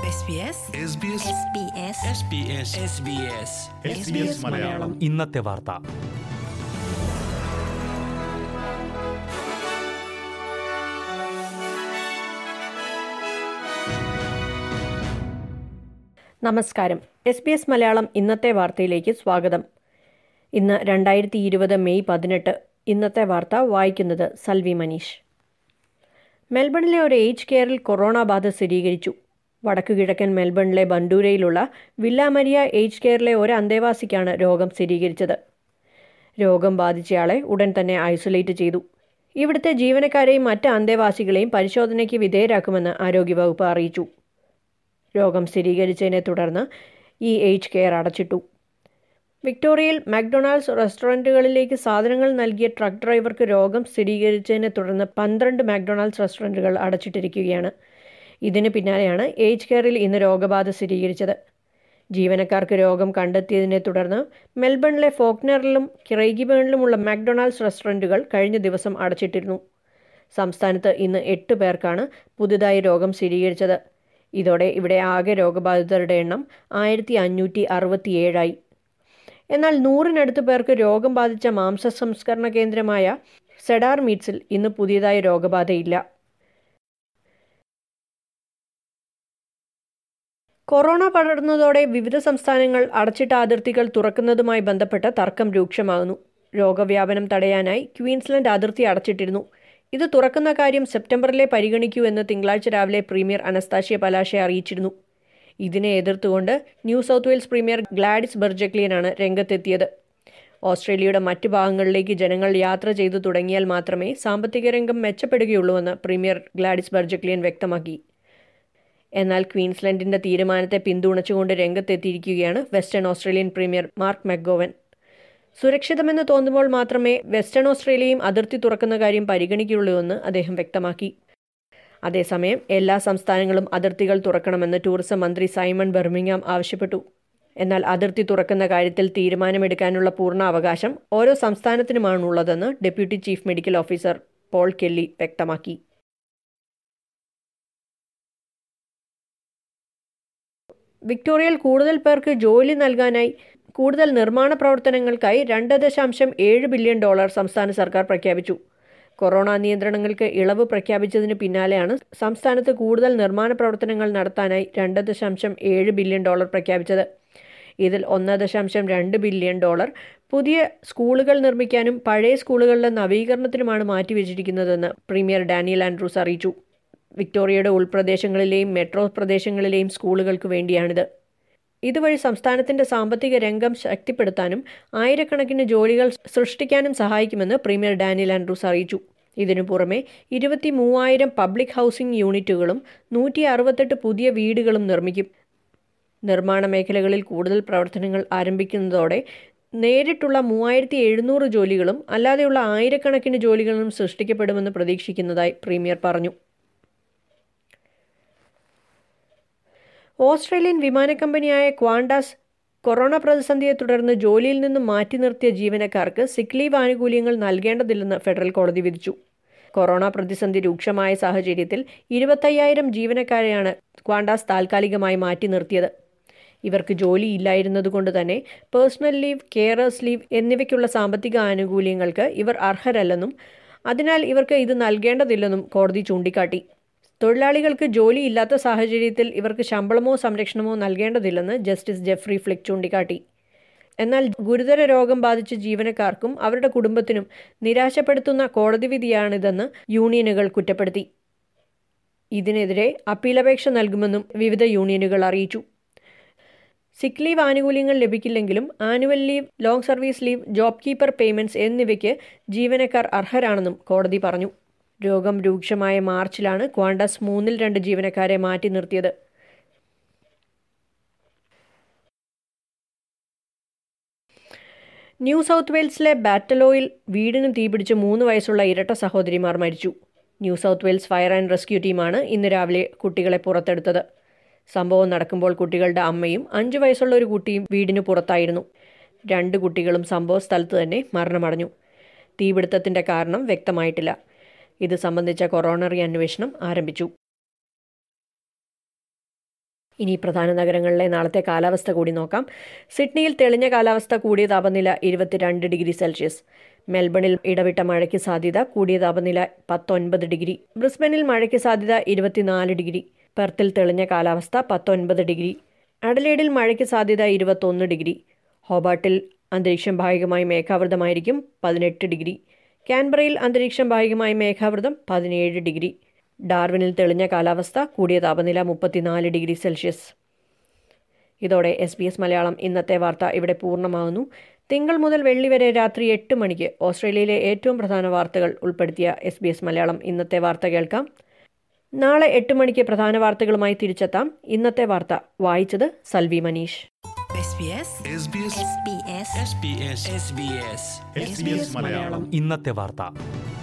SBS Malayalam ഇന്നത്തെ വാർത്ത നമസ്കാരം എസ് ബി എസ് മലയാളം ഇന്നത്തെ വാർത്തയിലേക്ക് സ്വാഗതം ഇന്ന് രണ്ടായിരത്തി ഇരുപത് മെയ് പതിനെട്ട് ഇന്നത്തെ വാർത്ത വായിക്കുന്നത് സൽവി മനീഷ് മെൽബണിലെ ഒരു ഏജ് കെയറിൽ കൊറോണ ബാധ സ്ഥിരീകരിച്ചു വടക്കു കിഴക്കൻ മെൽബണിലെ ബണ്ടൂരയിലുള്ള വില്ലാമരിയ ഏജ് കെയറിലെ ഒരു അന്തേവാസിക്കാണ് രോഗം സ്ഥിരീകരിച്ചത് രോഗം ബാധിച്ചയാളെ ഉടൻ തന്നെ ഐസൊലേറ്റ് ചെയ്തു ഇവിടുത്തെ ജീവനക്കാരെയും മറ്റ് അന്തേവാസികളെയും പരിശോധനയ്ക്ക് വിധേയരാക്കുമെന്ന് ആരോഗ്യവകുപ്പ് അറിയിച്ചു രോഗം സ്ഥിരീകരിച്ചതിനെ തുടർന്ന് ഈ ഏജ് കെയർ അടച്ചിട്ടു വിക്ടോറിയയിൽ മക്ഡൊണാൾഡ്സ് റെസ്റ്റോറൻറ്റുകളിലേക്ക് സാധനങ്ങൾ നൽകിയ ട്രക്ക് ഡ്രൈവർക്ക് രോഗം സ്ഥിരീകരിച്ചതിനെ തുടർന്ന് പന്ത്രണ്ട് മക്ഡൊണാൾഡ്സ് റെസ്റ്റോറൻറ്റുകൾ അടച്ചിട്ടിരിക്കുകയാണ് ഇതിന് പിന്നാലെയാണ് ഏജ് കെയറിൽ ഇന്ന് രോഗബാധ സ്ഥിരീകരിച്ചത് ജീവനക്കാർക്ക് രോഗം കണ്ടെത്തിയതിനെ തുടർന്ന് മെൽബണിലെ ഫോക്നറിലും ക്രൈഗിബേണിലുമുള്ള മക്ഡൊണാൾഡ്സ് റെസ്റ്റോറൻറ്റുകൾ കഴിഞ്ഞ ദിവസം അടച്ചിട്ടിരുന്നു സംസ്ഥാനത്ത് ഇന്ന് എട്ട് പേർക്കാണ് പുതുതായി രോഗം സ്ഥിരീകരിച്ചത് ഇതോടെ ഇവിടെ ആകെ രോഗബാധിതരുടെ എണ്ണം ആയിരത്തി അഞ്ഞൂറ്റി അറുപത്തിയേഴായി എന്നാൽ നൂറിനടുത്ത് പേർക്ക് രോഗം ബാധിച്ച മാംസ സംസ്കരണ കേന്ദ്രമായ സെഡാർ മീറ്റ്സിൽ ഇന്ന് പുതിയതായി രോഗബാധയില്ല കൊറോണ പടർന്നതോടെ വിവിധ സംസ്ഥാനങ്ങൾ അടച്ചിട്ട അതിർത്തികൾ തുറക്കുന്നതുമായി ബന്ധപ്പെട്ട് തർക്കം രൂക്ഷമാകുന്നു രോഗവ്യാപനം തടയാനായി ക്വീൻസ്ലൻഡ് അതിർത്തി അടച്ചിട്ടിരുന്നു ഇത് തുറക്കുന്ന കാര്യം സെപ്റ്റംബറിലെ പരിഗണിക്കൂ എന്ന് തിങ്കളാഴ്ച രാവിലെ പ്രീമിയർ അനസ്താഷ്യ പലാശെ അറിയിച്ചിരുന്നു ഇതിനെ എതിർത്തുകൊണ്ട് New South Wales premier Gladys ബെർജക്ലിയനാണ് രംഗത്തെത്തിയത് ഓസ്ട്രേലിയയുടെ മറ്റ് ഭാഗങ്ങളിലേക്ക് ജനങ്ങൾ യാത്ര ചെയ്തു തുടങ്ങിയാൽ മാത്രമേ സാമ്പത്തിക രംഗം മെച്ചപ്പെടുകയുള്ളൂവെന്ന് പ്രീമിയർ ഗ്ലാഡിസ് ബെർജക്ലിയൻ വ്യക്തമാക്കി എന്നാൽ ക്വീൻസ്ലൻഡിന്റെ തീരുമാനത്തെ പിന്തുണച്ചുകൊണ്ട് രംഗത്തെത്തിയിരിക്കുകയാണ് Western Australian premier Mark McGowan സുരക്ഷിതമെന്ന് തോന്നുമ്പോൾ മാത്രമേ വെസ്റ്റേൺ ഓസ്ട്രേലിയയും അതിർത്തി തുറക്കുന്ന കാര്യം പരിഗണിക്കുകയുള്ളൂവെന്ന് അദ്ദേഹം വ്യക്തമാക്കി അതേസമയം എല്ലാ സംസ്ഥാനങ്ങളും അതിർത്തികൾ തുറക്കണമെന്ന് ടൂറിസം മന്ത്രി സൈമൺ ബെർമിംഗാം ആവശ്യപ്പെട്ടു എന്നാൽ അതിർത്തി തുറക്കുന്ന കാര്യത്തിൽ തീരുമാനമെടുക്കാനുള്ള പൂർണ്ണ അവകാശം ഓരോ സംസ്ഥാനത്തിനുമാണുള്ളതെന്ന് deputy chief medical officer Paul Kelly വ്യക്തമാക്കി വിക്ടോറിയയിൽ കൂടുതൽ പേർക്ക് ജോലി നൽകാനായി കൂടുതൽ നിർമ്മാണ പ്രവർത്തനങ്ങൾക്കായി രണ്ട് ദശാംശം ഏഴ് ബില്യൺ ഡോളർ സംസ്ഥാന സർക്കാർ പ്രഖ്യാപിച്ചു കൊറോണ നിയന്ത്രണങ്ങൾക്ക് ഇളവ് പ്രഖ്യാപിച്ചതിന് പിന്നാലെയാണ് സംസ്ഥാനത്ത് കൂടുതൽ നിർമ്മാണ പ്രവർത്തനങ്ങൾ നടത്താനായി രണ്ട് ദശാംശം ഏഴ് ബില്യൺ ഡോളർ പ്രഖ്യാപിച്ചത് ഇതിൽ ഒന്ന് ദശാംശം രണ്ട് ബില്യൺ ഡോളർ പുതിയ സ്കൂളുകൾ നിർമ്മിക്കാനും പഴയ സ്കൂളുകളുടെ നവീകരണത്തിനുമാണ് മാറ്റിവെച്ചിരിക്കുന്നതെന്ന് പ്രീമിയർ ഡാനിയൽ ആൻഡ്രൂസ് അറിയിച്ചു വിക്ടോറിയയുടെ ഉൾപ്രദേശങ്ങളിലെയും മെട്രോ പ്രദേശങ്ങളിലെയും സ്കൂളുകൾക്ക് വേണ്ടിയാണിത് ഇതുവഴി സംസ്ഥാനത്തിന്റെ സാമ്പത്തിക രംഗം ശക്തിപ്പെടുത്താനും ആയിരക്കണക്കിന് ജോലികൾ സൃഷ്ടിക്കാനും സഹായിക്കുമെന്ന് പ്രീമിയർ ഡാനിയൽ ആൻഡ്രൂസ് അറിയിച്ചു ഇതിനു പുറമെ ഇരുപത്തി മൂവായിരം പബ്ലിക് ഹൗസിംഗ് യൂണിറ്റുകളും നൂറ്റി അറുപത്തെട്ട് പുതിയ വീടുകളും നിർമ്മിക്കും നിർമ്മാണ മേഖലകളിൽ കൂടുതൽ പ്രവർത്തനങ്ങൾ ആരംഭിക്കുന്നതോടെ നേരിട്ടുള്ള മൂവായിരത്തി എഴുന്നൂറ് ജോലികളും അല്ലാതെയുള്ള ആയിരക്കണക്കിന് ജോലികളും സൃഷ്ടിക്കപ്പെടുമെന്ന് പ്രതീക്ഷിക്കുന്നതായി പ്രീമിയർ പറഞ്ഞു ഓസ്ട്രേലിയൻ വിമാന കമ്പനിയായ ക്വാണ്ടാസ് കൊറോണ പ്രതിസന്ധിയെ തുടർന്ന് ജോലിയിൽ നിന്നും മാറ്റി നിർത്തിയ ജീവനക്കാർക്ക് സിക്ക് ലീവ് ആനുകൂല്യങ്ങൾ നൽകേണ്ടതില്ലെന്ന് ഫെഡറൽ കോടതി വിധിച്ചു കൊറോണ പ്രതിസന്ധി രൂക്ഷമായ സാഹചര്യത്തിൽ ഇരുപത്തയ്യായിരം ജീവനക്കാരെയാണ് ക്വാണ്ടാസ് താൽക്കാലികമായി മാറ്റി നിർത്തിയത് ഇവർക്ക് ജോലിയില്ലായിരുന്നതുകൊണ്ട് തന്നെ പേഴ്സണൽ ലീവ് കെയറേഴ്സ് ലീവ് എന്നിവയ്ക്കുള്ള സാമ്പത്തിക ആനുകൂല്യങ്ങൾക്ക് ഇവർ അർഹരല്ലെന്നും അതിനാൽ ഇവർക്ക് ഇത് നൽകേണ്ടതില്ലെന്നും കോടതി ചൂണ്ടിക്കാട്ടി തൊഴിലാളികൾക്ക് ജോലിയില്ലാത്ത സാഹചര്യത്തിൽ ഇവർക്ക് ശമ്പളമോ സംരക്ഷണമോ നൽകേണ്ടതില്ലെന്ന് ജസ്റ്റിസ് ജെഫ്രി ഫ്ലിക് ചൂണ്ടിക്കാട്ടി എന്നാൽ ഗുരുതര രോഗം ബാധിച്ച ജീവനക്കാർക്കും അവരുടെ കുടുംബത്തിനും നിരാശപ്പെടുത്തുന്ന കോടതി വിധിയാണിതെന്ന് യൂണിയനുകൾ കുറ്റപ്പെടുത്തി ഇതിനെതിരെ അപ്പീലപേക്ഷ നൽകുമെന്നും വിവിധ യൂണിയനുകൾ അറിയിച്ചു സിക്ക് ലീവ് ആനുകൂല്യങ്ങൾ ലഭിക്കില്ലെങ്കിലും annual leave long service leave job keeper payments എന്നിവയ്ക്ക് ജീവനക്കാർ അർഹരാണെന്നും കോടതി പറഞ്ഞു രോഗം രൂക്ഷമായ മാർച്ചിലാണ് ക്വാണ്ടസ് മൂന്നിൽ രണ്ട് ജീവനക്കാരെ മാറ്റി നിർത്തിയത് ന്യൂ സൗത്ത് വെയിൽസിലെ ബാറ്റലോയിൽ വീടിന് തീപിടിച്ച് മൂന്ന് വയസ്സുള്ള ഇരട്ട സഹോദരിമാർ മരിച്ചു New South Wales fire and rescue ടീമാണ് ഇന്ന് രാവിലെ കുട്ടികളെ പുറത്തെടുത്തത് സംഭവം നടക്കുമ്പോൾ കുട്ടികളുടെ അമ്മയും അഞ്ചു വയസ്സുള്ള ഒരു കുട്ടിയും വീടിന് പുറത്തായിരുന്നു രണ്ട് കുട്ടികളും സംഭവ സ്ഥലത്ത് തന്നെ മരണമടഞ്ഞു തീപിടുത്തത്തിന്റെ കാരണം വ്യക്തമായിട്ടില്ല ഇത് സംബന്ധിച്ച കൊറോണറി അന്വേഷണം ആരംഭിച്ചു ഇനി പ്രധാന നഗരങ്ങളിലെ നാളത്തെ കാലാവസ്ഥ കൂടി നോക്കാം സിഡ്നിയിൽ തെളിഞ്ഞ കാലാവസ്ഥ കൂടിയ താപനില ഇരുപത്തിരണ്ട് ഡിഗ്രി സെൽഷ്യസ് മെൽബണിൽ ഇടവിട്ട മഴയ്ക്ക് സാധ്യത കൂടിയ താപനില പത്തൊൻപത് ഡിഗ്രി ബ്രിസ്ബനിൽ മഴയ്ക്ക് സാധ്യത ഇരുപത്തിനാല് ഡിഗ്രി പെർത്തിൽ തെളിഞ്ഞ കാലാവസ്ഥ പത്തൊൻപത് ഡിഗ്രി അഡലേഡിൽ മഴയ്ക്ക് സാധ്യത ഇരുപത്തൊന്ന് ഡിഗ്രി ഹോബാട്ടിൽ അന്തരീക്ഷം ഭാഗികമായി മേഘാവൃതമായിരിക്കും പതിനെട്ട് ഡിഗ്രി കാൻബറയിൽ അന്തരീക്ഷം ഭാഗികമായി മേഘാവൃതം പതിനേഴ് ഡിഗ്രി ഡാർവിനിൽ തെളിഞ്ഞ കാലാവസ്ഥ കൂടിയ താപനില മുപ്പത്തിനാല് ഡിഗ്രി സെൽഷ്യസ് ഇതോടെ എസ് ബി എസ് മലയാളം ഇന്നത്തെ വാർത്ത ഇവിടെ പൂർണ്ണമാകുന്നു തിങ്കൾ മുതൽ വെള്ളി വരെ രാത്രി എട്ട് മണിക്ക് ഓസ്ട്രേലിയയിലെ ഏറ്റവും പ്രധാന വാർത്തകൾ ഉൾപ്പെടുത്തിയ എസ് ബി എസ് മലയാളം ഇന്നത്തെ വാർത്ത കേൾക്കാം നാളെ എട്ട് മണിക്ക് പ്രധാന വാർത്തകളുമായി തിരിച്ചെത്താം ഇന്നത്തെ വാർത്ത വായിച്ചത് Salvi Manish SBS SBS SBS SBS SBS SBS Malayalam ഇന്നത്തെ വാർത്ത